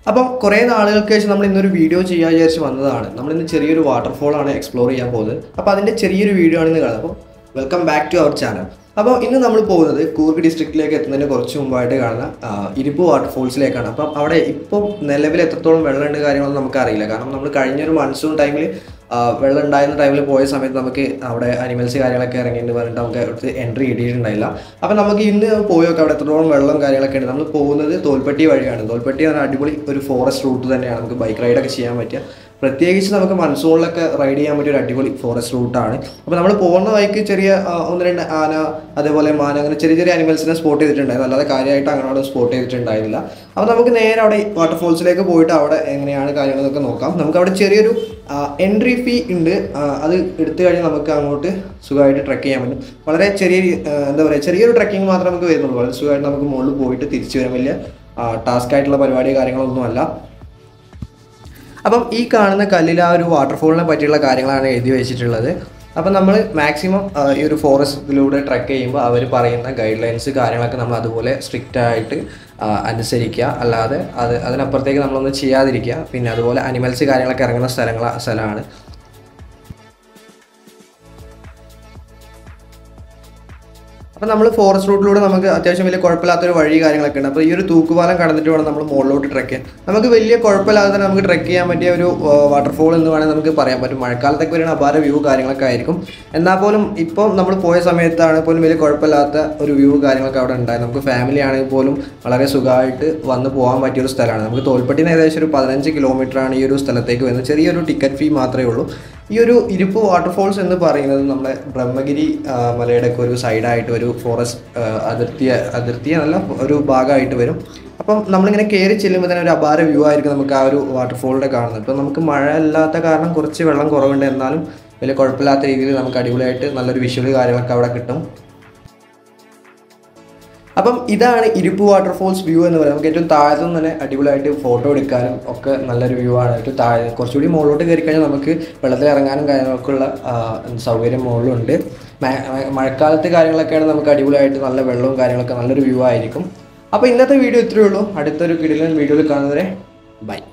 അപ്പം കുറേ നാളുകൾക്ക് ശേഷം നമ്മൾ ഇന്നൊരു വീഡിയോ ചെയ്യാൻ വിചാരിച്ച് വന്നതാണ് നമ്മൾ ഇന്ന് ചെറിയൊരു വാട്ടർഫോൾ ആണ് എക്സ്പ്ലോർ ചെയ്യാൻ പോകുന്നത് അപ്പോൾ അതിൻ്റെ ചെറിയൊരു വീഡിയോ ആണ് ഇന്ന് കാണുന്നത് അപ്പോൾ welcome back to our channel അപ്പോൾ ഇന്ന് നമ്മൾ പോകുന്നത് കൂർഗ് ഡിസ്ട്രിക്റ്റിലേക്ക് എത്തുന്നതിന് കുറച്ച് മുമ്പായിട്ട് കാണുന്ന ആ, ഇരിപ്പ് വാട്ടർഫോൾസിലേക്കാണ് അപ്പം അവിടെ ഇപ്പം നിലവിൽ എത്രത്തോളം വെള്ളമുണ്ട് കാര്യങ്ങളൊന്നും നമുക്കറിയില്ല കാരണം നമ്മൾ കഴിഞ്ഞൊരു മൺസൂൺ ടൈമിൽ വെള്ളം ഉണ്ടായിരുന്ന ടൈമിൽ പോയ സമയത്ത് നമുക്ക് അവിടെ അനിമൽസ് കാര്യങ്ങളൊക്കെ ഇറങ്ങിയിട്ട് പറഞ്ഞിട്ട് നമുക്ക് അവിടുത്തെ എൻട്രി കിട്ടിയിട്ടുണ്ടായില്ല അപ്പം നമുക്ക് ഇന്ന് പോയി നോക്കാം അവിടെ എത്രത്തോളം വെള്ളം കാര്യങ്ങളൊക്കെ ഉണ്ട് നമ്മൾ പോകുന്നത് തോൽപ്പെട്ടി വഴിയാണ് തോൽപ്പെട്ടി എന്ന് പറഞ്ഞാൽ അടിപൊളി ഒരു ഫോറസ്റ്റ് റൂട്ട് തന്നെയാണ് നമുക്ക് ബൈക്ക് റൈഡൊക്കെ ചെയ്യാൻ പറ്റിയ പ്രത്യേകിച്ച് നമുക്ക് മൺസൂണിലൊക്കെ റൈഡ് ചെയ്യാൻ പറ്റിയ ഒരു അടിപൊളി ഫോറസ്റ്റ് റൂട്ടാണ് അപ്പോൾ നമ്മൾ പോകുന്ന വഴിക്ക് ചെറിയ ആ, ഒന്ന് രണ്ട് ആന അതേപോലെ മാന അങ്ങനെ ചെറിയ ചെറിയ അനിമൽസിനെ സ്പോട്ട് ചെയ്തിട്ടുണ്ടായിരുന്നു അല്ലാതെ കാര്യമായിട്ട് അങ്ങനെ സ്പോട്ട് ചെയ്തിട്ടുണ്ടായിരുന്നില്ല അപ്പോൾ നമുക്ക് നേരെ അവിടെ വാട്ടർഫോൾസിലേക്ക് പോയിട്ട് അവിടെ എങ്ങനെയാണ് കാര്യങ്ങളൊക്കെ നോക്കാം നമുക്ക് അവിടെ ചെറിയൊരു എൻട്രി ഫീ ഉണ്ട് ആ, അത് എടുത്തു കഴിഞ്ഞാൽ നമുക്ക് അങ്ങോട്ട് സുഖമായിട്ട് ട്രക്ക് ചെയ്യാൻ പറ്റും വളരെ ചെറിയ രീ- ആ, എന്താ പറയുക ചെറിയൊരു ട്രക്കിംഗ് മാത്രമേ നമുക്ക് വരുന്നുള്ളൂ വളരെ സുഖമായിട്ട് നമുക്ക് മുകളിൽ പോയിട്ട് തിരിച്ചു വരാൻ വലിയ ടാസ്ക് ആയിട്ടുള്ള പരിപാടി കാര്യങ്ങളൊന്നുമല്ല അപ്പം ഈ കാണുന്ന കല്ലിൽ ആ ഒരു വാട്ടർഫോളിനെ പറ്റിയുള്ള കാര്യങ്ങളാണ് എഴുതി വെച്ചിട്ടുള്ളത് അപ്പം നമ്മൾ മാക്സിമം ഈ ഒരു ഫോറസ്റ്റിലൂടെ ട്രക്ക് ചെയ്യുമ്പോൾ അവർ പറയുന്ന ഗൈഡ് ലൈൻസ് കാര്യങ്ങളൊക്കെ നമ്മൾ അതുപോലെ സ്ട്രിക്റ്റ് ആയിട്ട് ആ, അനുസരിക്കുക അല്ലാതെ അത് അതിനപ്പുറത്തേക്ക് നമ്മളൊന്നും ചെയ്യാതിരിക്കുക പിന്നെ അതുപോലെ അനിമൽസ് കാര്യങ്ങളൊക്കെ ഇറങ്ങുന്ന സ്ഥലങ്ങൾ സ്ഥലമാണ് അപ്പോൾ നമ്മൾ ഫോറസ്റ്റ് റൂട്ടിലൂടെ നമുക്ക് അത്യാവശ്യം വലിയ കുഴപ്പമില്ലാത്തൊരു വഴി കാര്യങ്ങളൊക്കെ ഉണ്ട് അപ്പോൾ ഈ ഒരു തൂക്കുപാലം കടന്നിട്ട് വേണം നമ്മൾ മുകളിലോട്ട് ട്രക്ക് ചെയ്യാൻ നമുക്ക് വലിയ കുഴപ്പമില്ലാതെ തന്നെ നമുക്ക് ട്രക്ക് ചെയ്യാൻ പറ്റിയ ഒരു വാട്ടർഫോൾ എന്ന് വേണമെങ്കിൽ നമുക്ക് പറയാൻ പറ്റും മഴക്കാലത്തൊക്കെ വരുന്ന അപാര വ്യൂ കാര്യങ്ങളൊക്കെ ആയിരിക്കും എന്നാൽ പോലും ഇപ്പോൾ നമ്മൾ പോയ സമയത്താണ് പോലും വലിയ കുഴപ്പമില്ലാത്ത ഒരു വ്യൂ കാര്യങ്ങളൊക്കെ അവിടെ ഉണ്ടായത് നമുക്ക് ഫാമിലി ആണെങ്കിൽ പോലും വളരെ സുഖമായിട്ട് വന്ന് പോകാൻ പറ്റിയ ഒരു സ്ഥലമാണ് നമുക്ക് തോൽപ്പെട്ടിന് ഏകദേശം ഒരു പതിനഞ്ച് കിലോമീറ്റർ ആണ് ഈ ഒരു സ്ഥലത്തേക്ക് വരുന്നത് ചെറിയൊരു ടിക്കറ്റ് ഫീ മാത്രമേ ഉള്ളൂ ഈ ഒരു ഇരിപ്പ് വാട്ടർഫോൾസ് എന്ന് പറയുന്നത് നമ്മുടെ ബ്രഹ്മഗിരി ആ, മലയുടെ ഒക്കെ ഒരു സൈഡായിട്ട് ഒരു ഫോറസ്റ്റ് അതിർത്തി അതിർത്തി എന്നല്ല ഒരു ഭാഗമായിട്ട് വരും അപ്പം നമ്മളിങ്ങനെ കയറി ചെല്ലുമ്പോൾ തന്നെ ഒരു അപാര വ്യൂ ആയിരിക്കും നമുക്ക് ആ ഒരു വാട്ടർഫോളിൻ്റെ കാണുന്നത് ഇപ്പം നമുക്ക് മഴ ഇല്ലാത്ത കാരണം കുറച്ച് വെള്ളം കുറവുണ്ട് എന്നാലും വലിയ കുഴപ്പമില്ലാത്ത രീതിയിൽ നമുക്ക് അടിപൊളിയായിട്ട് നല്ലൊരു വിഷ്വൽ കാര്യങ്ങളൊക്കെ അവിടെ കിട്ടും അപ്പം ഇതാണ് ഇരിപ്പ് വാട്ടർഫോൾസ് വ്യൂ എന്ന് പറയുന്നത് നമുക്ക് ഏറ്റവും താഴത്തു നിന്ന് തന്നെ അടിപൊളിയായിട്ട് ഫോട്ടോ എടുക്കാനും ഒക്കെ നല്ലൊരു വ്യൂ ആണ് ഏറ്റവും താഴെ കുറച്ചുകൂടി മുകളിലോട്ട് കയറി കഴിഞ്ഞാൽ നമുക്ക് വെള്ളത്തിൽ ഇറങ്ങാനും കാര്യങ്ങളൊക്കെ ഉള്ള ആ, സൗകര്യം മുകളിലുണ്ട് മ- മ- മഴക്കാലത്ത് കാര്യങ്ങളൊക്കെയാണ് നമുക്ക് അടിപൊളിയായിട്ട് നല്ല വെള്ളവും കാര്യങ്ങളൊക്കെ നല്ലൊരു വ്യൂ ആയിരിക്കും അപ്പോൾ ഇന്നത്തെ വീഡിയോ ഇത്രയേ ഉള്ളൂ അടുത്തൊരു കിടിലൻ വീഡിയോയിൽ കാണുന്നവരെ ബൈ